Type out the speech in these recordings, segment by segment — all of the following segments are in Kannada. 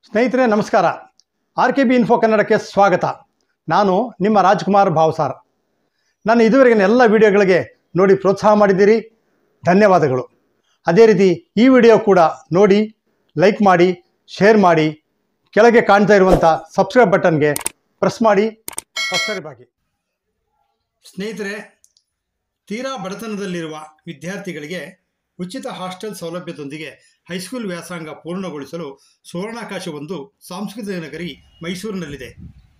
ಸ್ನೇಹಿತರೆ ನಮಸ್ಕಾರ ಆರ್ ಕೆ ಬಿ ಇನ್ಫೋ ಕನ್ನಡಕ್ಕೆ ಸ್ವಾಗತ ನಾನು ನಿಮ್ಮ ರಾಜ್ಕುಮಾರ್ ಭಾವ್ಸಾರ್ ನನ್ನ ಇದುವರೆಗಿನ ಎಲ್ಲ ವಿಡಿಯೋಗಳಿಗೆ ನೋಡಿ ಪ್ರೋತ್ಸಾಹ ಮಾಡಿದ್ದೀರಿ ಧನ್ಯವಾದಗಳು ಅದೇ ರೀತಿ ಈ ವಿಡಿಯೋ ಕೂಡ ನೋಡಿ ಲೈಕ್ ಮಾಡಿ ಶೇರ್ ಮಾಡಿ ಕೆಳಗೆ ಕಾಣ್ತಾ ಇರುವಂಥ ಸಬ್ಸ್ಕ್ರೈಬ್ ಬಟನ್ಗೆ ಪ್ರೆಸ್ ಮಾಡಿ ಸಬ್ಸ್ಕ್ರೈಬ್ ಆಗಿ ಸ್ನೇಹಿತರೆ ತೀರಾ ಬಡತನದಲ್ಲಿರುವ ವಿದ್ಯಾರ್ಥಿಗಳಿಗೆ ಉಚಿತ ಹಾಸ್ಟೆಲ್ ಸೌಲಭ್ಯದೊಂದಿಗೆ ಹೈಸ್ಕೂಲ್ ವ್ಯಾಸಂಗ ಪೂರ್ಣಗೊಳಿಸಲು ಸುವರ್ಣಾಕಾಶವೊಂದು ಸಾಂಸ್ಕೃತಿಕ ನಗರಿ ಮೈಸೂರಿನಲ್ಲಿದೆ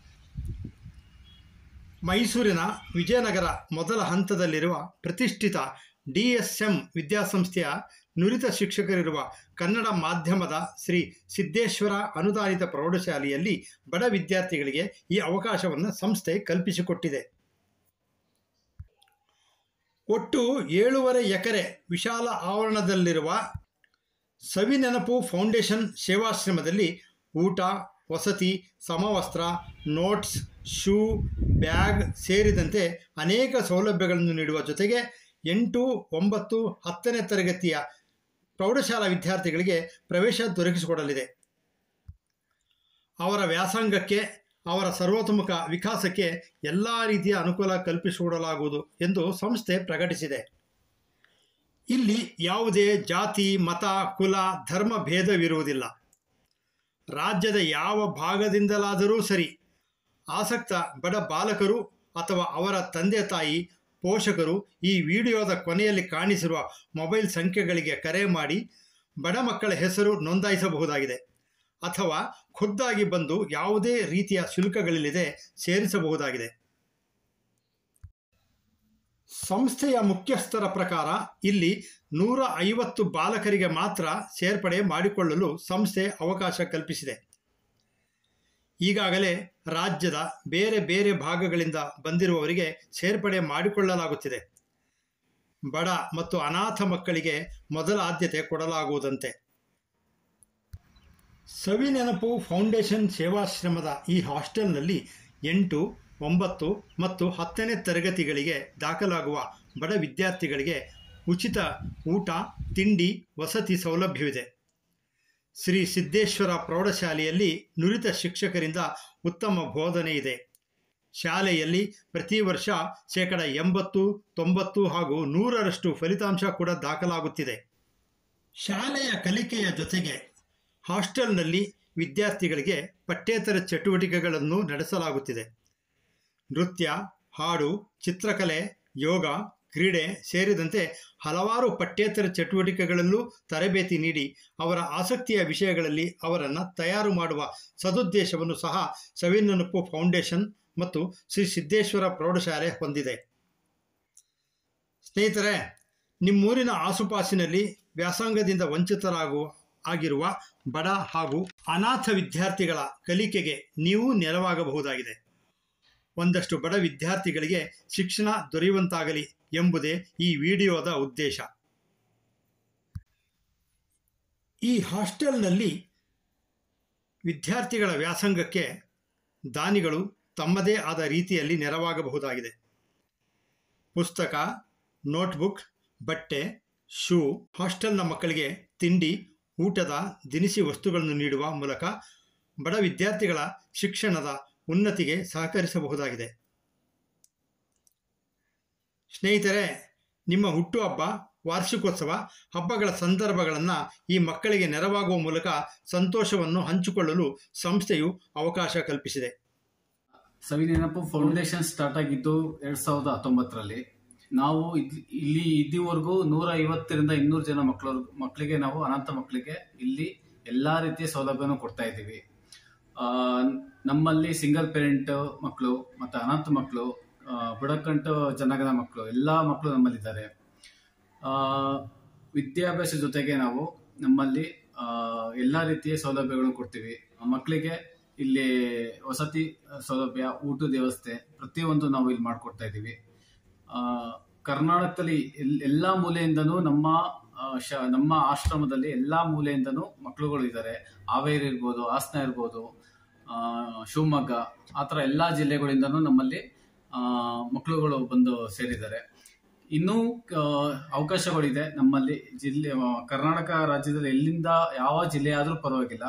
ಮೈಸೂರಿನ ವಿಜಯನಗರ ಮೊದಲ ಹಂತದಲ್ಲಿರುವ ಪ್ರತಿಷ್ಠಿತ ಡಿ ಎಸ್ ಎಂ ವಿದ್ಯಾಸಂಸ್ಥೆಯ ನುರಿತ ಶಿಕ್ಷಕರಿರುವ ಕನ್ನಡ ಮಾಧ್ಯಮದ ಶ್ರೀ ಸಿದ್ದೇಶ್ವರ ಅನುದಾನಿತ ಪ್ರೌಢಶಾಲೆಯಲ್ಲಿ ಬಡ ವಿದ್ಯಾರ್ಥಿಗಳಿಗೆ ಈ ಅವಕಾಶವನ್ನು ಸಂಸ್ಥೆ ಕಲ್ಪಿಸಿಕೊಟ್ಟಿದೆ ಒಟ್ಟು ಏಳೂವರೆ ಎಕರೆ ವಿಶಾಲ ಆವರಣದಲ್ಲಿರುವ ಸವಿನೆನಪು ಫೌಂಡೇಶನ್ ಸೇವಾಶ್ರಮದಲ್ಲಿ ಊಟ ವಸತಿ ಸಮವಸ್ತ್ರ ನೋಟ್ಸ್ ಶೂ ಬ್ಯಾಗ್ ಸೇರಿದಂತೆ ಅನೇಕ ಸೌಲಭ್ಯಗಳನ್ನು ನೀಡುವ ಜೊತೆಗೆ ಎಂಟು ಒಂಬತ್ತು ಹತ್ತನೇ ತರಗತಿಯ ಪ್ರೌಢಶಾಲಾ ವಿದ್ಯಾರ್ಥಿಗಳಿಗೆ ಪ್ರವೇಶ ದೊರಕಿಸಿಕೊಡಲಿದೆ ಅವರ ವ್ಯಾಸಂಗಕ್ಕೆ ಅವರ ಸರ್ವತೋಮುಖ ವಿಕಾಸಕ್ಕೆ ಎಲ್ಲ ರೀತಿಯ ಅನುಕೂಲ ಕಲ್ಪಿಸಿಕೊಡಲಾಗುವುದು ಎಂದು ಸಂಸ್ಥೆ ಪ್ರಕಟಿಸಿದೆ ಇಲ್ಲಿ ಯಾವುದೇ ಜಾತಿ ಮತ ಕುಲ ಧರ್ಮ ಭೇದವಿರುವುದಿಲ್ಲ ರಾಜ್ಯದ ಯಾವ ಭಾಗದಿಂದಲಾದರೂ ಸರಿ ಆಸಕ್ತ ಬಡ ಬಾಲಕರು ಅಥವಾ ಅವರ ತಂದೆ ತಾಯಿ ಪೋಷಕರು ಈ ವಿಡಿಯೋದ ಕೊನೆಯಲ್ಲಿ ಕಾಣಿಸಿರುವ ಮೊಬೈಲ್ ಸಂಖ್ಯೆಗಳಿಗೆ ಕರೆ ಮಾಡಿ ಬಡ ಮಕ್ಕಳ ಹೆಸರು ನೋಂದಾಯಿಸಬಹುದಾಗಿದೆ ಅಥವಾ ಖುದ್ದಾಗಿ ಬಂದು ಯಾವುದೇ ರೀತಿಯ ಶುಲ್ಕಗಳಿಲ್ಲದೆ ಸೇರಿಸಬಹುದಾಗಿದೆ ಸಂಸ್ಥೆಯ ಮುಖ್ಯಸ್ಥರ ಪ್ರಕಾರ ಇಲ್ಲಿ ನೂರ ಐವತ್ತು ಬಾಲಕರಿಗೆ ಮಾತ್ರ ಸೇರ್ಪಡೆ ಮಾಡಿಕೊಳ್ಳಲು ಸಂಸ್ಥೆ ಅವಕಾಶ ಕಲ್ಪಿಸಿದೆ ಈಗಾಗಲೇ ರಾಜ್ಯದ ಬೇರೆ ಬೇರೆ ಭಾಗಗಳಿಂದ ಬಂದಿರುವವರಿಗೆ ಸೇರ್ಪಡೆ ಮಾಡಿಕೊಳ್ಳಲಾಗುತ್ತಿದೆ ಬಡ ಮತ್ತು ಅನಾಥ ಮಕ್ಕಳಿಗೆ ಮೊದಲ ಆದ್ಯತೆ ಕೊಡಲಾಗುವುದಂತೆ ಸವಿನೆನಪು ಫೌಂಡೇಶನ್ ಸೇವಾಶ್ರಮದ ಈ ಹಾಸ್ಟೆಲ್ನಲ್ಲಿ ಎಂಟು ಒಂಬತ್ತು ಮತ್ತು ಹತ್ತನೇ ತರಗತಿಗಳಿಗೆ ದಾಖಲಾಗುವ ಬಡ ವಿದ್ಯಾರ್ಥಿಗಳಿಗೆ ಉಚಿತ ಊಟ ತಿಂಡಿ ವಸತಿ ಸೌಲಭ್ಯವಿದೆ ಶ್ರೀ ಸಿದ್ದೇಶ್ವರ ಪ್ರೌಢಶಾಲೆಯಲ್ಲಿ ನುರಿತ ಶಿಕ್ಷಕರಿಂದ ಉತ್ತಮ ಬೋಧನೆ ಇದೆ ಶಾಲೆಯಲ್ಲಿ ಪ್ರತಿ ವರ್ಷ ಶೇಕಡ ಎಂಬತ್ತು ತೊಂಬತ್ತು ಹಾಗೂ ನೂರರಷ್ಟು ಫಲಿತಾಂಶ ಕೂಡ ದಾಖಲಾಗುತ್ತಿದೆ ಶಾಲೆಯ ಕಲಿಕೆಯ ಜೊತೆಗೆ ಹಾಸ್ಟೆಲ್ನಲ್ಲಿ ವಿದ್ಯಾರ್ಥಿಗಳಿಗೆ ಪಠ್ಯೇತರ ಚಟುವಟಿಕೆಗಳನ್ನು ನಡೆಸಲಾಗುತ್ತಿದೆ ನೃತ್ಯ ಹಾಡು ಚಿತ್ರಕಲೆ ಯೋಗ ಕ್ರೀಡೆ ಸೇರಿದಂತೆ ಹಲವಾರು ಪಠ್ಯೇತರ ಚಟುವಟಿಕೆಗಳಲ್ಲೂ ತರಬೇತಿ ನೀಡಿ ಅವರ ಆಸಕ್ತಿಯ ವಿಷಯಗಳಲ್ಲಿ ಅವರನ್ನು ತಯಾರು ಮಾಡುವ ಸದುದ್ದೇಶವನ್ನು ಸಹ ಸವಿನನುಪ್ಪು ಫೌಂಡೇಶನ್ ಮತ್ತು ಶ್ರೀ ಸಿದ್ದೇಶ್ವರ ಪ್ರೌಢಶಾಲೆ ಹೊಂದಿದೆ ಸ್ನೇಹಿತರೆ ನಿಮ್ಮೂರಿನ ಆಸುಪಾಸಿನಲ್ಲಿ ವ್ಯಾಸಂಗದಿಂದ ವಂಚಿತರಾಗುವ ಆಗಿರುವ ಬಡ ಹಾಗೂ ಅನಾಥ ವಿದ್ಯಾರ್ಥಿಗಳ ಕಲಿಕೆಗೆ ನೀವು ನೆರವಾಗಬಹುದಾಗಿದೆ ಒಂದಷ್ಟು ಬಡ ವಿದ್ಯಾರ್ಥಿಗಳಿಗೆ ಶಿಕ್ಷಣ ದೊರೆಯುವಂತಾಗಲಿ ಎಂಬುದೇ ಈ ವಿಡಿಯೋದ ಉದ್ದೇಶ ಈ ಹಾಸ್ಟೆಲ್ನಲ್ಲಿ ವಿದ್ಯಾರ್ಥಿಗಳ ವ್ಯಾಸಂಗಕ್ಕೆ ದಾನಿಗಳು ತಮ್ಮದೇ ಆದ ರೀತಿಯಲ್ಲಿ ನೆರವಾಗಬಹುದಾಗಿದೆ ಪುಸ್ತಕ ನೋಟ್ಬುಕ್ ಬಟ್ಟೆ ಶೂ ಹಾಸ್ಟೆಲ್ನ ಮಕ್ಕಳಿಗೆ ತಿಂಡಿ ಊಟದ ದಿನಸಿ ವಸ್ತುಗಳನ್ನು ನೀಡುವ ಮೂಲಕ ಬಡ ವಿದ್ಯಾರ್ಥಿಗಳ ಶಿಕ್ಷಣದ ಉನ್ನತಿಗೆ ಸಹಕರಿಸಬಹುದಾಗಿದೆ ಸ್ನೇಹಿತರೆ ನಿಮ್ಮ ಹುಟ್ಟುಹಬ್ಬ ವಾರ್ಷಿಕೋತ್ಸವ ಹಬ್ಬಗಳ ಸಂದರ್ಭಗಳನ್ನು ಈ ಮಕ್ಕಳಿಗೆ ನೆರವಾಗುವ ಮೂಲಕ ಸಂತೋಷವನ್ನು ಹಂಚಿಕೊಳ್ಳಲು ಸಂಸ್ಥೆಯು ಅವಕಾಶ ಕಲ್ಪಿಸಿದೆ ಸವಿನೆನಪು ಫೌಂಡೇಶನ್ ಸ್ಟಾರ್ಟ್ ಆಗಿದ್ದು ಎರಡ್ ಸಾವಿರದ ಹತ್ತೊಂಬತ್ತರಲ್ಲಿ ನಾವು ಇದ್- ಇಲ್ಲಿ ಇಲ್ಲಿವರೆಗೂ ನೂರ ಐವತ್ತರಿಂದ ಇನ್ನೂರು ಜನ ಮಕ್ಕಳು ಮಕ್ಕಳಿಗೆ ನಾವು ಅನಾಥ ಮಕ್ಕಳಿಗೆ ಇಲ್ಲಿ ಎಲ್ಲಾ ರೀತಿಯ ಸೌಲಭ್ಯವನ್ನು ಕೊಡ್ತಾ ಇದ್ದೀವಿ ಆ, ನಮ್ಮಲ್ಲಿ ಸಿಂಗಲ್ ಪೇರೆಂಟ್ ಮಕ್ಕಳು ಮತ್ತೆ ಅನಾಥ ಮಕ್ಕಳು ಆ, ಬುಡಕಂಟು ಜನಾಂಗದ ಮಕ್ಕಳು ಎಲ್ಲಾ ಮಕ್ಕಳು ನಮ್ಮಲ್ಲಿದ್ದಾರೆ ಆ, ವಿದ್ಯಾಭ್ಯಾಸ ಜೊತೆಗೆ ನಾವು ನಮ್ಮಲ್ಲಿ ಆ, ಎಲ್ಲಾ ರೀತಿಯ ಸೌಲಭ್ಯಗಳನ್ನು ಕೊಡ್ತೀವಿ ಆ ಮಕ್ಕಳಿಗೆ ಇಲ್ಲಿ ವಸತಿ ಸೌಲಭ್ಯ ಊಟದ ವ್ಯವಸ್ಥೆ ಪ್ರತಿಯೊಂದು ನಾವು ಇಲ್ಲಿ ಮಾಡ್ಕೊಡ್ತಾ ಇದ್ದೀವಿ ಆ, ಕರ್ನಾಟಕದಲ್ಲಿ ಎಲ್- ಎಲ್ಲಾ ಮೂಲೆಯಿಂದನೂ ನಮ್ಮ ಆ, ಶ- ನಮ್ಮ ಆಶ್ರಮದಲ್ಲಿ ಎಲ್ಲಾ ಮೂಲೆಯಿಂದನೂ ಮಕ್ಕಳುಗಳು ಇದ್ದಾರೆ ಹಾವೇರಿ ಇರ್ಬೋದು ಹಾಸನ ಇರ್ಬೋದು ಆ, ಶಿವಮೊಗ್ಗ ಆ ಥರ ಎಲ್ಲಾ ಜಿಲ್ಲೆಗಳಿಂದನೂ ನಮ್ಮಲ್ಲಿ ಆ, ಮಕ್ಕಳುಗಳು ಬಂದು ಸೇರಿದ್ದಾರೆ ಇನ್ನೂ ಆ, ಅವಕಾಶಗಳಿದೆ ನಮ್ಮಲ್ಲಿ ಜಿಲ್ಲೆ ಆ, ಕರ್ನಾಟಕ ರಾಜ್ಯದಲ್ಲಿ ಎಲ್ಲಿಂದ ಯಾವ ಜಿಲ್ಲೆ ಆದರೂ ಪರವಾಗಿಲ್ಲ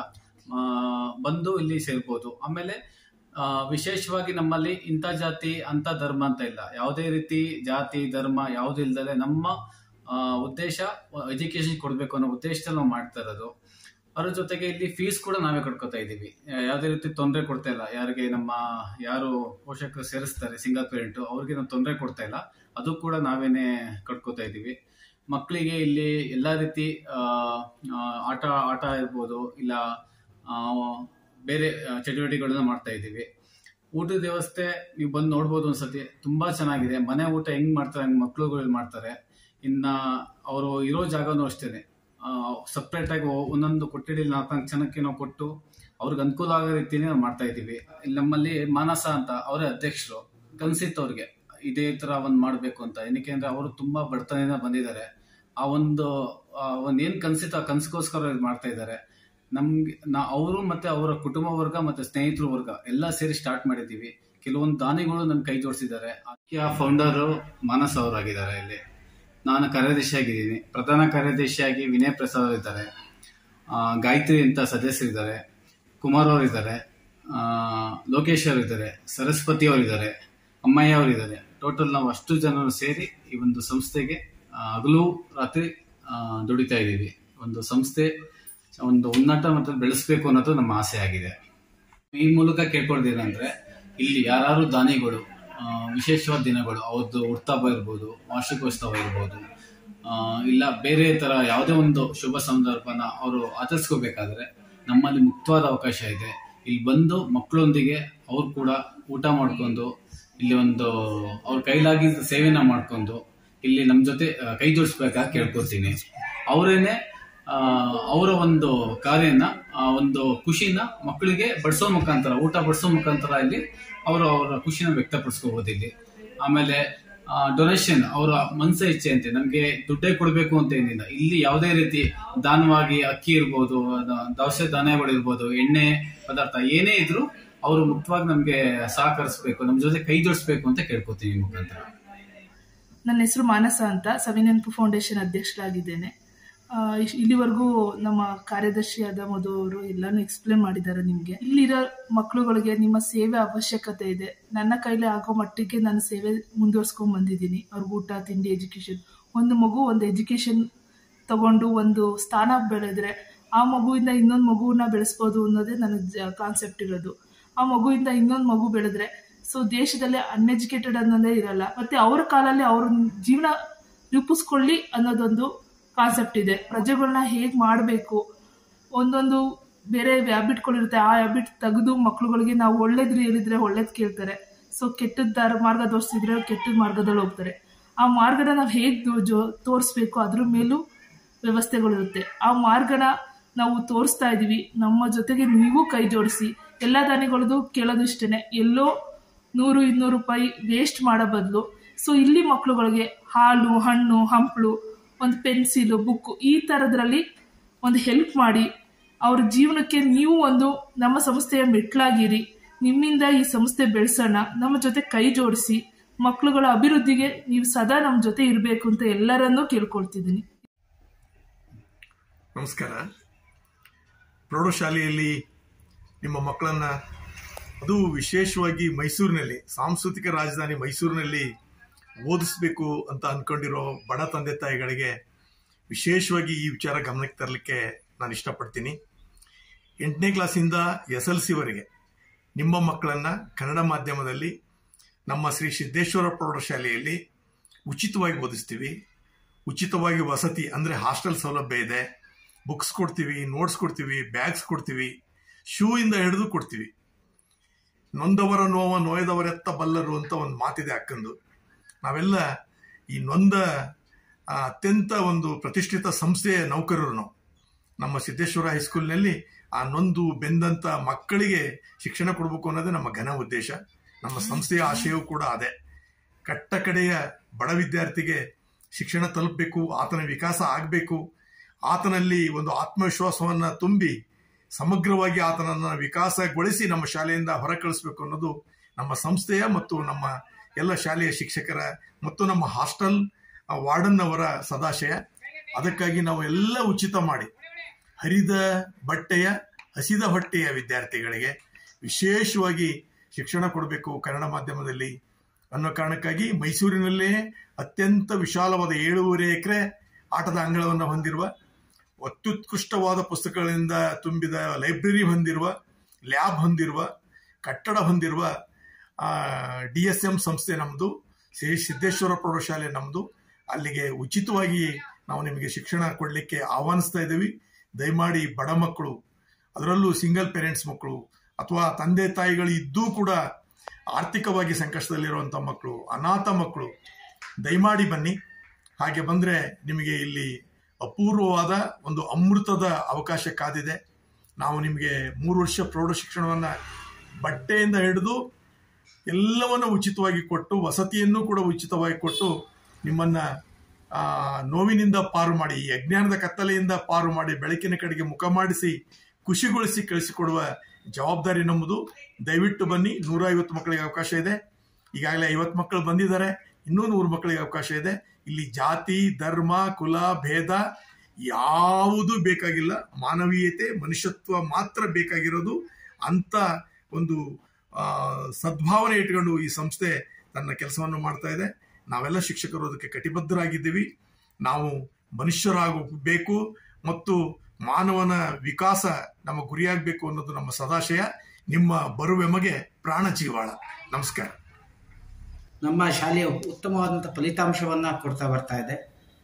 ಆ, ಬಂದು ಇಲ್ಲಿ ಸೇರ್ಬೋದು ಆಮೇಲೆ ಆ, ವಿಶೇಷವಾಗಿ ನಮ್ಮಲ್ಲಿ ಇಂಥ ಜಾತಿ ಅಂತ ಧರ್ಮ ಅಂತ ಇಲ್ಲ ಯಾವುದೇ ರೀತಿ ಜಾತಿ ಧರ್ಮ ಯಾವುದೂ ಇಲ್ದಲೆ ನಮ್ಮ ಆ, ಉದ್ದೇಶ ಎಜುಕೇಶನ್ ಕೊಡಬೇಕು ಅನ್ನೋ ಉದ್ದೇಶದಲ್ಲಿ ನಾವು ಮಾಡ್ತಾ ಇರೋದು ಅದ್ರ ಜೊತೆಗೆ ಇಲ್ಲಿ ಫೀಸ್ ಕೂಡ ನಾವೇ ಕಟ್ಕೋತಾ ಇದ್ದೀವಿ ಯಾ- ಯಾವುದೇ ರೀತಿ ತೊಂದರೆ ಕೊಡ್ತಾ ಇಲ್ಲ ಯಾರಿಗೆ ನಮ್ಮ ಯಾರು ಪೋಷಕರು ಸೇರಿಸ್ತಾರೆ ಸಿಂಗಲ್ ಪೇರೆಂಟ್ ಅವ್ರಿಗೆ ನಾವು ತೊಂದರೆ ಕೊಡ್ತಾ ಇಲ್ಲ ಅದು ಕೂಡ ನಾವೇನೆ ಕಟ್ಕೋತಾ ಇದ್ದೀವಿ ಮಕ್ಕಳಿಗೆ ಇಲ್ಲಿ ಎಲ್ಲ ರೀತಿ ಆ, ಆ, ಆಟ ಆಟ ಇರ್ಬೋದು ಇಲ್ಲ ಆ, ಬೇರೆ ಆ, ಚಟುವಟಿಕೆಗಳನ್ನ ಮಾಡ್ತಾ ಇದ್ದೀವಿ ಊಟದ ವ್ಯವಸ್ಥೆ ನೀವು ಬಂದು ನೋಡ್ಬೋದು ಒಂದ್ಸತಿ ತುಂಬಾ ಚೆನ್ನಾಗಿದೆ ಮನೆ ಊಟ ಹೆಂಗ್ ಮಾಡ್ತಾರೆ ಹಂಗ್ ಮಕ್ಳುಗಳು ಮಾಡ್ತಾರೆ ಇನ್ನ ಅವರು ಇರೋ ಜಾಗನೂ ಅಷ್ಟೇನೆ ಸಪ್ರೇಟ್ ಆಗಿ ಒ- ಒಂದೊಂದು ಕೊಠಡಿ ನಾಲ್ಕು ನಾಲ್ಕು ಜನಕ್ಕೆ ನಾವು ಕೊಟ್ಟು ಅವ್ರಿಗೆ ಅನುಕೂಲ ಆಗೋ ರೀತಿನೇ ನಾವು ಮಾಡ್ತಾ ಇದ್ದೀವಿ ಇಲ್ಲಿ ನಮ್ಮಲ್ಲಿ ಮಾನಸ ಅಂತ ಅವರೇ ಅಧ್ಯಕ್ಷರು ಕನ್ಸಿತ್ ಅವ್ರಿಗೆ ಇದೇ ತರ ಒಂದ್ ಮಾಡ್ಬೇಕು ಅಂತ ಏನಕ್ಕೆ ಅಂದ್ರೆ ಅವರು ತುಂಬಾ ಬಡತನದಿಂದ ಬಂದಿದ್ದಾರೆ ಆ ಒಂದು ಆ ಒಂದ್ ಏನ್ ಕನ್ಸಿತ್ತು ಆ ಕನ್ಸ್ಗೋಸ್ಕರ ಇದ್ ಮಾಡ್ತಾ ಇದ್ದಾರೆ ನಮ್ಗೆ ನಾ ಅವರು ಮತ್ತೆ ಅವರ ಕುಟುಂಬ ವರ್ಗ ಮತ್ತೆ ಸ್ನೇಹಿತರ ವರ್ಗ ಎಲ್ಲ ಸೇರಿ ಸ್ಟಾರ್ಟ್ ಮಾಡಿದ್ದೀವಿ ಕೆಲವೊಂದು ದಾನಿಗಳು ನಮ್ ಕೈ ಜೋಡಿಸಿದ್ದಾರೆ ಆ ಫೌಂಡರ್ ಮಾನಸ್ ಅವರಾಗಿದ್ದಾರೆ ಇಲ್ಲಿ ನಾನು ಕಾರ್ಯದರ್ಶಿಯಾಗಿದ್ದೀನಿ ಪ್ರಧಾನ ಕಾರ್ಯದರ್ಶಿಯಾಗಿ ವಿನಯ್ ಪ್ರಸಾದ್ ಅವರು ಇದ್ದಾರೆ ಆ, ಗಾಯತ್ರಿ ಅಂತ ಸದಸ್ಯರಿದ್ದಾರೆ ಕುಮಾರ್ ಅವರು ಇದ್ದಾರೆ ಆ, ಲೋಕೇಶ್ ಅವರು ಇದ್ದಾರೆ ಸರಸ್ವತಿ ಅವರು ಇದ್ದಾರೆ ಅಮ್ಮಯ್ಯ ಅವರು ಇದ್ದಾರೆ ಟೋಟಲ್ ನಾವು ಅಷ್ಟು ಜನರು ಸೇರಿ ಈ ಒಂದು ಸಂಸ್ಥೆಗೆ ಆ, ಹಗಲು ರಾತ್ರಿ ಆ, ದುಡಿತಾ ಇದ್ದೀವಿ ಒಂದು ಸಂಸ್ಥೆ ಒಂದು ಉನ್ನತ ಮತ್ತು ಬೆಳೆಸಬೇಕು ಅನ್ನೋದು ನಮ್ಮ ಆಸೆ ಆಗಿದೆ ಈ ಮೂಲಕ ಕೇಳ್ಕೊಳ್ದೇನಂದ್ರೆ ಇಲ್ಲಿ ಯಾರು ದಾನಿಗಳು ಆ, ವಿಶೇಷವಾದ ದಿನಗಳು ಅವ್ರದ್ದು ಹುಟ್ಟಹಬ್ಬ ಇರ್ಬೋದು ವಾರ್ಷಿಕೋತ್ಸವ ಇರ್ಬೋದು ಆ, ಇಲ್ಲ ಬೇರೆ ತರ ಯಾವುದೇ ಒಂದು ಶುಭ ಸಂದರ್ಭನ ಅವರು ಆಚರಿಸ್ಕೋಬೇಕಾದ್ರೆ ನಮ್ಮಲ್ಲಿ ಮುಕ್ತವಾದ ಅವಕಾಶ ಇದೆ ಇಲ್ಲಿ ಬಂದು ಮಕ್ಕಳೊಂದಿಗೆ ಅವ್ರು ಕೂಡ ಊಟ ಮಾಡ್ಕೊಂಡು ಇಲ್ಲಿ ಒಂದು ಅವ್ರ ಕೈಲಾಗಿದ್ದ ಸೇವೆನ ಮಾಡ್ಕೊಂಡು ಇಲ್ಲಿ ನಮ್ಮ ಜೊತೆ ಆ, ಕೈ ಜೋಡಿಸ್ಬೇಕಾಗಿ ಕೇಳ್ಕೊತೀನಿ ಅವರೇನೆ ಅವರ ಒಂದು ಕಾರ್ಯನ ಆ ಒಂದು ಖುಷಿನ ಮಕ್ಕಳಿಗೆ ಬಡಿಸೋ ಮುಖಾಂತರ ಊಟ ಬಡಿಸೋ ಮುಖಾಂತರ ಇಲ್ಲಿ ಅವರು ಅವರ ಖುಷಿನ ವ್ಯಕ್ತಪಡಿಸ್ಕೋಬಹುದು ಇಲ್ಲಿ ಆಮೇಲೆ ಡೊನೇಷನ್ ಅವರ ಮನಸ್ಸ ಇಚ್ಛೆ ಅಂತೆ ನಮ್ಗೆ ದುಡ್ಡೇ ಕೊಡಬೇಕು ಅಂತ ಏನಿಲ್ಲ ಇಲ್ಲಿ ಯಾವುದೇ ರೀತಿ ದಾನವಾಗಿ ಅಕ್ಕಿ ಇರ್ಬೋದು ಅದ- ದವಸ ಧಾನ್ಯಗಳು ಇರ್ಬೋದು ಎಣ್ಣೆ ಪದಾರ್ಥ ಏನೇ ಇದ್ರು ಅವರು ಮುಕ್ತವಾಗಿ ನಮ್ಗೆ ಸಹಕರಿಸಬೇಕು ನಮ್ ಜೊತೆ ಕೈ ಜೋಡಿಸ್ಬೇಕು ಅಂತ ಕೇಳ್ಕೊತೀನಿ ಈ ಮುಖಾಂತರ ನನ್ನ ಹೆಸರು ಮಾನಸ ಅಂತ ಸವಿನೆನಪು ಫೌಂಡೇಶನ್ ಅಧ್ಯಕ್ಷರಾಗಿದ್ದೇನೆ ಆ, ಇಶ್- ಇಲ್ಲಿವರೆಗೂ ನಮ್ಮ ಕಾರ್ಯದರ್ಶಿಯಾದ ಮಧು ಅವರು ಎಲ್ಲಾನು ಎಕ್ಸ್ಪ್ಲೇನ್ ಮಾಡಿದ್ದಾರೆ ನಿಮಗೆ ಇಲ್ಲಿರೋ ಮಕ್ಕಳುಗಳಿಗೆ ನಿಮ್ಮ ಸೇವೆ ಅವಶ್ಯಕತೆ ಇದೆ ನನ್ನ ಕೈಲಿ ಆಗೋ ಮಟ್ಟಿಗೆ ನಾನು ಸೇವೆ ಮುಂದುವರ್ಸ್ಕೊಂಡ್ ಬಂದಿದ್ದೀನಿ ಅವ್ರಿಗೆ ಊಟ ತಿಂಡಿ ಎಜುಕೇಶನ್ ಒಂದು ಮಗು ಒಂದು ಎಜುಕೇಶನ್ ತಗೊಂಡು ಒಂದು ಸ್ಥಾನ ಬೆಳೆದ್ರೆ ಆ ಮಗುವಿಂದ ಇನ್ನೊಂದು ಮಗುವನ್ನ ಬೆಳೆಸ್ಬೋದು ಅನ್ನೋದೇ ನನ್ನ ಕಾನ್ಸೆಪ್ಟ್ ಇರೋದು ಆ ಮಗುವಿಂದ ಇನ್ನೊಂದು ಮಗು ಬೆಳೆದ್ರೆ ಸೊ ದೇಶದಲ್ಲಿ ಅನ್ಎಜುಕೇಟೆಡ್ ಅನ್ನೋದೇ ಇರಲ್ಲ ಮತ್ತೆ ಅವ್ರ ಕಾಲಲ್ಲಿ ಅವ್ರ ಜೀವನ ರೂಪಿಸ್ಕೊಳ್ಳಿ ಅನ್ನೋದೊಂದು ಕಾನ್ಸೆಪ್ಟ್ ಇದೆ ಪ್ರಜೆಗಳನ್ನ ಹೇಗೆ ಮಾಡಬೇಕು ಒಂದೊಂದು ಬೇರೆ ಹ್ಯಾಬಿಟ್ಗಳಿರುತ್ತೆ ಆ ಹ್ಯಾಬಿಟ್ ತೆಗೆದು ಮಕ್ಳುಗಳಿಗೆ ನಾವು ಒಳ್ಳೇದು ಹೇಳಿದ್ರೆ ಒಳ್ಳೇದು ಕೇಳ್ತಾರೆ ಸೊ ಕೆಟ್ಟದ ದಾರ ಮಾರ್ಗ ತೋರಿಸಿದ್ರೆ ಕೆಟ್ಟದ ಮಾರ್ಗದಲ್ಲಿ ಹೋಗ್ತಾರೆ ಆ ಮಾರ್ಗನ ನಾವು ಹೇಗೆ ಜೋ ತೋರಿಸ್ಬೇಕು ಅದ್ರ ಮೇಲೂ ವ್ಯವಸ್ಥೆಗಳಿರುತ್ತೆ ಆ ಮಾರ್ಗನ ನಾವು ತೋರಿಸ್ತಾ ಇದೀವಿ ನಮ್ಮ ಜೊತೆಗೆ ನೀವು ಕೈ ಜೋಡಿಸಿ ಎಲ್ಲ ದಾನಿಗಳದ್ದು ಕೇಳೋದು ಇಷ್ಟೇನೆ ಎಲ್ಲೋ ನೂರು ಇನ್ನೂರು ರೂಪಾಯಿ ವೇಸ್ಟ್ ಮಾಡೋ ಬದಲು ಸೊ ಇಲ್ಲಿ ಮಕ್ಳುಗಳಿಗೆ ಹಾಲು ಹಣ್ಣು ಹಂಪಲು ಒಂದು ಪೆನ್ಸಿಲು ಬುಕ್ಕು ಈ ಥರದ್ರಲ್ಲಿ ಒಂದು ಹೆಲ್ಪ್ ಮಾಡಿ ಅವ್ರ ಜೀವನಕ್ಕೆ ನೀವು ಒಂದು ನಮ್ಮ ಸಂಸ್ಥೆಯ ಮೆಟ್ಲಾಗಿರಿ ನಿಮ್ಮಿಂದ ಈ ಸಂಸ್ಥೆ ಬೆಳೆಸೋಣ ನಮ್ಮ ಜೊತೆ ಕೈ ಜೋಡಿಸಿ ಮಕ್ಕಳುಗಳ ಅಭಿವೃದ್ಧಿಗೆ ನೀವು ಸದಾ ನಮ್ಮ ಜೊತೆ ಇರಬೇಕು ಅಂತ ಎಲ್ಲರನ್ನೂ ಕೇಳ್ಕೊಳ್ತಿದ್ದೀನಿ ನಮಸ್ಕಾರ ಪ್ರೌಢಶಾಲೆಯಲ್ಲಿ ನಿಮ್ಮ ಮಕ್ಕಳನ್ನ ಅದು ವಿಶೇಷವಾಗಿ ಮೈಸೂರಿನಲ್ಲಿ ಸಾಂಸ್ಕೃತಿಕ ರಾಜಧಾನಿ ಮೈಸೂರಿನಲ್ಲಿ ಓದಿಸ್ಬೇಕು ಅಂತ ಅನ್ಕೊಂಡಿರೋ ಬಡ ತಂದೆ ತಾಯಿಗಳಿಗೆ ವಿಶೇಷವಾಗಿ ಈ ವಿಚಾರ ಗಮನಕ್ಕೆ ತರಲಿಕ್ಕೆ ನಾನು ಇಷ್ಟಪಡ್ತೀನಿ ಎಂಟನೇ ಕ್ಲಾಸಿಂದ ಎಸ್ ಎಲ್ ಸಿವರೆಗೆ ನಿಮ್ಮ ಮಕ್ಕಳನ್ನ ಕನ್ನಡ ಮಾಧ್ಯಮದಲ್ಲಿ ನಮ್ಮ ಶ್ರೀ ಸಿದ್ದೇಶ್ವರ ಪ್ರೌಢಶಾಲೆಯಲ್ಲಿ ಉಚಿತವಾಗಿ ಓದಿಸ್ತೀವಿ ಉಚಿತವಾಗಿ ವಸತಿ ಅಂದರೆ ಹಾಸ್ಟೆಲ್ ಸೌಲಭ್ಯ ಇದೆ ಬುಕ್ಸ್ ಕೊಡ್ತೀವಿ ನೋಟ್ಸ್ ಕೊಡ್ತೀವಿ ಬ್ಯಾಗ್ಸ್ ಕೊಡ್ತೀವಿ ಶೂ ಇಂದ ಹಿಡಿದು ಕೊಡ್ತೀವಿ ನೊಂದವರ ನೋವ ನೋಯದವರೆತ್ತ ಬಲ್ಲರು ಅಂತ ಒಂದು ಮಾತಿದೆ ಅಕ್ಕಂದು ನಾವೆಲ್ಲ ಈ ನೊಂದ ಆ, ಅತ್ಯಂತ ಒಂದು ಪ್ರತಿಷ್ಠಿತ ಸಂಸ್ಥೆಯ ನೌಕರರು ನಾವು ನಮ್ಮ ಸಿದ್ದೇಶ್ವರ ಹೈಸ್ಕೂಲ್ನಲ್ಲಿ ಆ ನೊಂದು ಬೆಂದಂತ ಮಕ್ಕಳಿಗೆ ಶಿಕ್ಷಣ ಕೊಡಬೇಕು ಅನ್ನೋದೇ ನಮ್ಮ ಘನ ಉದ್ದೇಶ ನಮ್ಮ ಸಂಸ್ಥೆಯ ಆಶಯವೂ ಕೂಡ ಅದೇ ಕಟ್ಟ ಕಡೆಯ ಬಡ ವಿದ್ಯಾರ್ಥಿಗೆ ಶಿಕ್ಷಣ ತಲುಪಬೇಕು ಆತನ ವಿಕಾಸ ಆಗಬೇಕು ಆತನಲ್ಲಿ ಒಂದು ಆತ್ಮವಿಶ್ವಾಸವನ್ನ ತುಂಬಿ ಸಮಗ್ರವಾಗಿ ಆತನನ್ನ ವಿಕಾಸಗೊಳಿಸಿ ನಮ್ಮ ಶಾಲೆಯಿಂದ ಹೊರ ಕಳಿಸ್ಬೇಕು ಅನ್ನೋದು ನಮ್ಮ ಸಂಸ್ಥೆಯ ಮತ್ತು ನಮ್ಮ ಎಲ್ಲ ಶಾಲೆಯ ಶಿಕ್ಷಕರ ಮತ್ತು ನಮ್ಮ ಹಾಸ್ಟೆಲ್ ಆ, ವಾರ್ಡನ್ ಅವರ ಸದಾಶಯ ಅದಕ್ಕಾಗಿ ನಾವು ಎಲ್ಲ ಉಚಿತ ಮಾಡಿ ಹರಿದ ಬಟ್ಟೆಯ ಹಸಿದ ಹೊಟ್ಟೆಯ ವಿದ್ಯಾರ್ಥಿಗಳಿಗೆ ವಿಶೇಷವಾಗಿ ಶಿಕ್ಷಣ ಕೊಡಬೇಕು ಕನ್ನಡ ಮಾಧ್ಯಮದಲ್ಲಿ ಅನ್ನೋ ಕಾರಣಕ್ಕಾಗಿ ಮೈಸೂರಿನಲ್ಲೇ ಅತ್ಯಂತ ವಿಶಾಲವಾದ ಏಳೂವರೆ ಎಕರೆ ಆಟದ ಅಂಗಳವನ್ನು ಹೊಂದಿರುವ ಅತ್ಯುತ್ಕೃಷ್ಟವಾದ ಪುಸ್ತಕಗಳಿಂದ ತುಂಬಿದ ಲೈಬ್ರರಿ ಹೊಂದಿರುವ ಲ್ಯಾಬ್ ಹೊಂದಿರುವ ಕಟ್ಟಡ ಹೊಂದಿರುವ ಡಿ ಎಸ್ ಎಂ ಸಂಸ್ಥೆ ನಮ್ಮದು ಶ್ರೀ ಸಿದ್ದೇಶ್ವರ ಪ್ರೌಢಶಾಲೆ ನಮ್ಮದು ಅಲ್ಲಿಗೆ ಉಚಿತವಾಗಿ ನಾವು ನಿಮಗೆ ಶಿಕ್ಷಣ ಕೊಡಲಿಕ್ಕೆ ಆಹ್ವಾನಿಸ್ತಾ ಇದ್ದೀವಿ ದಯಮಾಡಿ ಬಡ ಮಕ್ಕಳು ಅದರಲ್ಲೂ ಸಿಂಗಲ್ ಪೇರೆಂಟ್ಸ್ ಮಕ್ಕಳು ಅಥವಾ ತಂದೆ ತಾಯಿಗಳು ಇದ್ದೂ ಕೂಡ ಆರ್ಥಿಕವಾಗಿ ಸಂಕಷ್ಟದಲ್ಲಿರುವಂಥ ಮಕ್ಕಳು ಅನಾಥ ಮಕ್ಕಳು ದಯಮಾಡಿ ಬನ್ನಿ ಹಾಗೆ ಬಂದರೆ ನಿಮಗೆ ಇಲ್ಲಿ ಅಪೂರ್ವವಾದ ಒಂದು ಅಮೃತದ ಅವಕಾಶ ಕಾದಿದೆ ನಾವು ನಿಮಗೆ ಮೂರು ವರ್ಷ ಪ್ರೌಢ ಶಿಕ್ಷಣವನ್ನು ಬಟ್ಟೆಯಿಂದ ಹಿಡಿದು ಎಲ್ಲವನ್ನು ಉಚಿತವಾಗಿ ಕೊಟ್ಟು ವಸತಿಯನ್ನು ಕೂಡ ಉಚಿತವಾಗಿ ಕೊಟ್ಟು ನಿಮ್ಮನ್ನು ನೋವಿನಿಂದ ಪಾರು ಮಾಡಿ ಈ ಅಜ್ಞಾನದ ಕತ್ತಲೆಯಿಂದ ಪಾರು ಮಾಡಿ ಬೆಳಕಿನ ಕಡೆಗೆ ಮುಖ ಮಾಡಿಸಿ ಖುಷಿಗೊಳಿಸಿ ಕಳಿಸಿಕೊಡುವ ಜವಾಬ್ದಾರಿ ನಮ್ಮದು ದಯವಿಟ್ಟು ಬನ್ನಿ ನೂರ ಐವತ್ತು ಮಕ್ಕಳಿಗೆ ಅವಕಾಶ ಇದೆ ಈಗಾಗಲೇ ಐವತ್ತು ಮಕ್ಕಳು ಬಂದಿದ್ದಾರೆ ಇನ್ನೂ ನೂರು ಮಕ್ಕಳಿಗೆ ಅವಕಾಶ ಇದೆ ಇಲ್ಲಿ ಜಾತಿ ಧರ್ಮ ಕುಲ ಭೇದ ಯಾವುದು ಬೇಕಾಗಿಲ್ಲ ಮಾನವೀಯತೆ ಮನುಷ್ಯತ್ವ ಮಾತ್ರ ಬೇಕಾಗಿರೋದು ಅಂತ ಒಂದು ಆ, ಸದ್ಭಾವನೆ ಇಟ್ಕೊಂಡು ಈ ಸಂಸ್ಥೆ ತನ್ನ ಕೆಲಸವನ್ನು ಮಾಡ್ತಾ ಇದೆ ನಾವೆಲ್ಲ ಶಿಕ್ಷಕರು ಅದಕ್ಕೆ ಕಟಿಬದ್ಧರಾಗಿದ್ದೀವಿ ನಾವು ಮನುಷ್ಯರಾಗಬೇಕು ಮತ್ತು ಮಾನವನ ವಿಕಾಸ ನಮ್ಮ ಗುರಿಯಾಗಬೇಕು ಅನ್ನೋದು ನಮ್ಮ ಸದಾಶಯ ನಿಮ್ಮ ಬರುವೆಮಗೆ ಪ್ರಾಣ ಜೀವಾಳ ನಮಸ್ಕಾರ ನಮ್ಮ ಶಾಲೆಯು ಉತ್ತಮವಾದಂಥ ಫಲಿತಾಂಶವನ್ನು ಕೊಡ್ತಾ ಬರ್ತಾ ಇದೆ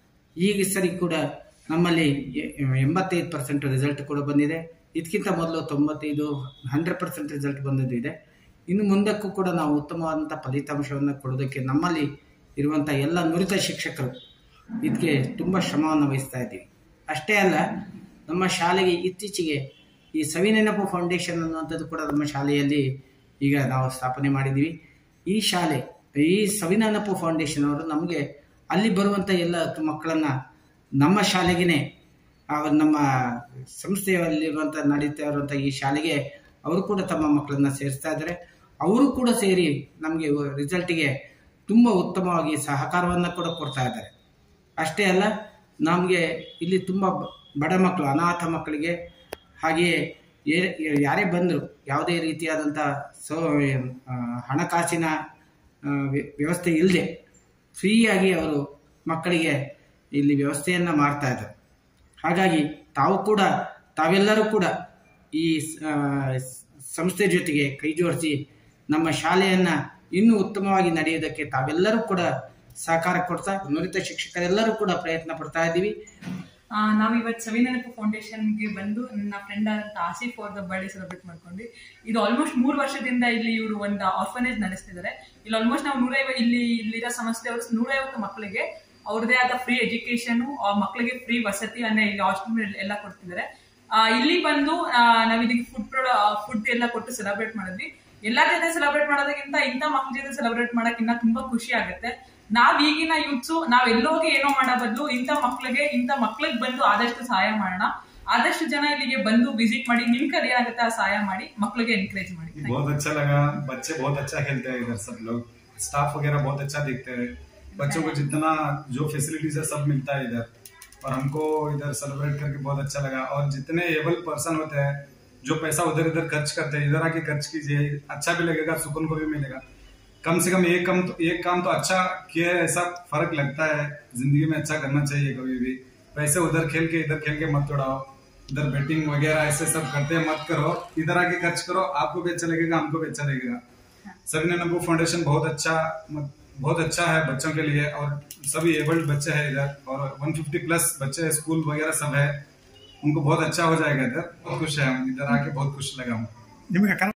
ಈಗ ಸರಿ ಕೂಡ ನಮ್ಮಲ್ಲಿ ಎ- ಎಂಬತ್ತೈದು ಪರ್ಸೆಂಟ್ ರಿಸಲ್ಟ್ ಕೂಡ ಬಂದಿದೆ ಇದಕ್ಕಿಂತ ಮೊದಲು ತೊಂಬತ್ತೈದು ಹಂಡ್ರೆಡ್ ಪರ್ಸೆಂಟ್ ರಿಸಲ್ಟ್ ಬಂದಿದೆ ಇನ್ನು ಮುಂದಕ್ಕೂ ಕೂಡ ನಾವು ಉತ್ತಮವಾದಂಥ ಫಲಿತಾಂಶವನ್ನು ಕೊಡೋದಕ್ಕೆ ನಮ್ಮಲ್ಲಿ ಇರುವಂಥ ಎಲ್ಲ ನುರಿತ ಶಿಕ್ಷಕರು ಇದಕ್ಕೆ ತುಂಬ ಶ್ರಮವನ್ನು ವಹಿಸ್ತಾ ಇದ್ದೀವಿ ಅಷ್ಟೇ ಅಲ್ಲ ನಮ್ಮ ಶಾಲೆಗೆ ಇತ್ತೀಚೆಗೆ ಈ ಸವಿನೆನಪು ಫೌಂಡೇಶನ್ ಅನ್ನುವಂಥದ್ದು ಕೂಡ ನಮ್ಮ ಶಾಲೆಯಲ್ಲಿ ಈಗ ನಾವು ಸ್ಥಾಪನೆ ಮಾಡಿದ್ದೀವಿ ಈ ಶಾಲೆ ಈ ಸವಿನೆನಪು ಫೌಂಡೇಶನ್ ಅವರು ನಮಗೆ ಅಲ್ಲಿ ಬರುವಂಥ ಎಲ್ಲ ಮಕ್ಕಳನ್ನು ನಮ್ಮ ಶಾಲೆಗೇ ಅವ್ರು ನಮ್ಮ ಸಂಸ್ಥೆಯಲ್ಲಿರುವಂಥ ನಡೀತಾ ಇರುವಂಥ ಈ ಶಾಲೆಗೆ ಅವರು ಕೂಡ ತಮ್ಮ ಮಕ್ಕಳನ್ನ ಸೇರಿಸ್ತಾ ಇದ್ದಾರೆ ಅವರು ಕೂಡ ಸೇರಿ ನಮಗೆ ರಿಸಲ್ಟಿಗೆ ತುಂಬ ಉತ್ತಮವಾಗಿ ಸಹಕಾರವನ್ನು ಕೂಡ ಕೊಡ್ತಾ ಇದ್ದಾರೆ ಅಷ್ಟೇ ಅಲ್ಲ ನಮಗೆ ಇಲ್ಲಿ ತುಂಬ ಬ- ಬಡ ಮಕ್ಕಳು ಅನಾಥ ಮಕ್ಕಳಿಗೆ ಹಾಗೆಯೇ ಏ- ಯಾರೇ ಬಂದರು ಯಾವುದೇ ರೀತಿಯಾದಂಥ ಸೌ ಆ, ಹಣಕಾಸಿನ ಆ, ವ್ಯ- ವ್ಯವಸ್ಥೆ ಇಲ್ಲದೆ ಫ್ರೀಯಾಗಿ ಅವರು ಮಕ್ಕಳಿಗೆ ಇಲ್ಲಿ ವ್ಯವಸ್ಥೆಯನ್ನು ಮಾಡ್ತಾ ಇದ್ದಾರೆ ಹಾಗಾಗಿ ತಾವು ಕೂಡ ತಾವೆಲ್ಲರೂ ಕೂಡ ಈ ಆ, ಸಂಸ್ಥೆ ಜೊತೆಗೆ ಕೈ ಜೋಡಿಸಿ ನಮ್ಮ ಶಾಲೆಯನ್ನು ಇನ್ನೂ ಉತ್ತಮವಾಗಿ ನಡೆಯೋದಕ್ಕೆ ತಾವೆಲ್ಲರೂ ಕೂಡ ಸಹಕಾರ ಕೊಡ್ತಾ ನುರಿತ ಶಿಕ್ಷಕರೆಲ್ಲರೂ ಕೂಡ ಪ್ರಯತ್ನ ಪಡ್ತಾ ಇದ್ದೀವಿ ಆ, ನಾವ್ ಇವತ್ತು ಸವಿನೆನಪು ಫೌಂಡೇಶನ್ಗೆ ಬಂದು ನನ್ನ ಫ್ರೆಂಡ್ ಆದಂತ ಆಸಿಫ್ ಅವ್ರದ ಬರ್ಡೇ ಸೆಲೆಬ್ರೇಟ್ ಮಾಡ್ಕೊಂಡ್ವಿ ಇದು ಆಲ್ಮೋಸ್ಟ್ ಮೂರು ವರ್ಷದಿಂದ ಇಲ್ಲಿ ಇವರು ಒಂದು ಆರ್ಫನೇಜ್ ನಡೆಸ್ತಿದ್ದಾರೆ ಇಲ್ಲಿ ಆಲ್ಮೋಸ್ಟ್ ನಾವು ನೂರೈವ ಇಲ್ಲಿ ಇಲ್ಲಿರೋ ಸಂಸ್ಥೆಯವರು ನೂರೈವತ್ತು ಮಕ್ಕಳಿಗೆ ಅವ್ರದೇ ಆದ ಫ್ರೀ ಎಜುಕೇಶನ್ ಆ ಮಕ್ಕಳಿಗೆ ಫ್ರೀ ವಸತಿ ಅನ್ನ ಇಲ್ಲಿ ಹಾಸ್ಟೆಲ್ ಎಲ್ಲ ಕೊಡ್ತಿದ್ದಾರೆ ಆ, ಇಲ್ಲಿ ಬಂದು ಆ, ನಾವ್ ಇದಕ್ಕೆ ಫುಡ್ ಫುಡ್ ಎಲ್ಲ ಕೊಟ್ಟು ಸೆಲೆಬ್ರೇಟ್ ಮಾಡಿದ್ವಿ ಎಲ್ಲಾ ಜೊತೆ ಸೆಲೆಬ್ರೇಟ್ ಮಾಡೋದಕ್ಕಿಂತ ಇಂಥ ಮಕ್ಳ ಜೊತೆ ಸೆಲೆಬ್ರೇಟ್ ಮಾಡಕ್ ಇನ್ನ ತುಂಬಾ ಖುಷಿ ಆಗುತ್ತೆ ನಾವ್ ಈಗಿನ ಯೂತ್ಸು ನಾವ್ ಎಲ್ಲೋಗಿ ಏನೋ ಮಾಡೋ ಬದಲು ಇಂಥ ಮಕ್ಳಿಗೆ ಇಂಥ ಮಕ್ಳಿಗೆ ಬಂದು ಆದಷ್ಟು ಸಹಾಯ ಮಾಡೋಣ ಆದಷ್ಟು ಜನ ಇಲ್ಲಿಗೆ ಬಂದು ವಿಸಿಟ್ ಮಾಡಿ ನಿಮ್ ಕಡೆ ಆಗುತ್ತೆ ಆ ಸಹಾಯ ಮಾಡಿ ಮಕ್ಳಿಗೆ ಎನ್ಕರೇಜ್ ಮಾಡಿ Thank you. बहुत अच्छा लगा बच्चे बहुत अच्छा खेलते हैं इधर सब लोग स्टाफ वगैरह बहुत अच्छा दिखते हैं बच्चों को जितना जो फैसिलिटीज है सब मिलता है इधर और हमको इधर सेलिब्रेट करके बहुत अच्छा लगा और जितने एबल पर्सन होते हैं जो पैसा उधर इधर खर्च करते हैं इधर आके खर्च कीजिए अच्छा भी लगेगा सुकून को भी मिलेगा कम से कम एक कम तो एक काम तो अच्छा किया है ऐसा फर्क लगता है जिंदगी में अच्छा करना चाहिए कभी भी पैसे उधर खेल के इधर खेल के मत उड़ाओ इधर बेटिंग वगैरह ऐसे सब करते हैं मत करो इधर आके खर्च करो आपको भी अच्छा लगेगा हमको भी अच्छा लगेगा सभी नबू फाउंडेशन बहुत अच्छा मत- बहुत अच्छा है बच्चों के लिए और सभी एबल्ड बच्चे हैं इधर और 150 प्लस बच्चे हैं, स्कूल वगैरह सब है उनको बहुत अच्छा हो जाएगा इधर बहुत खुश है हम इधर आके बहुत खुश लगा हूँ ನಿಮಗೆ ಕನ್ನಡ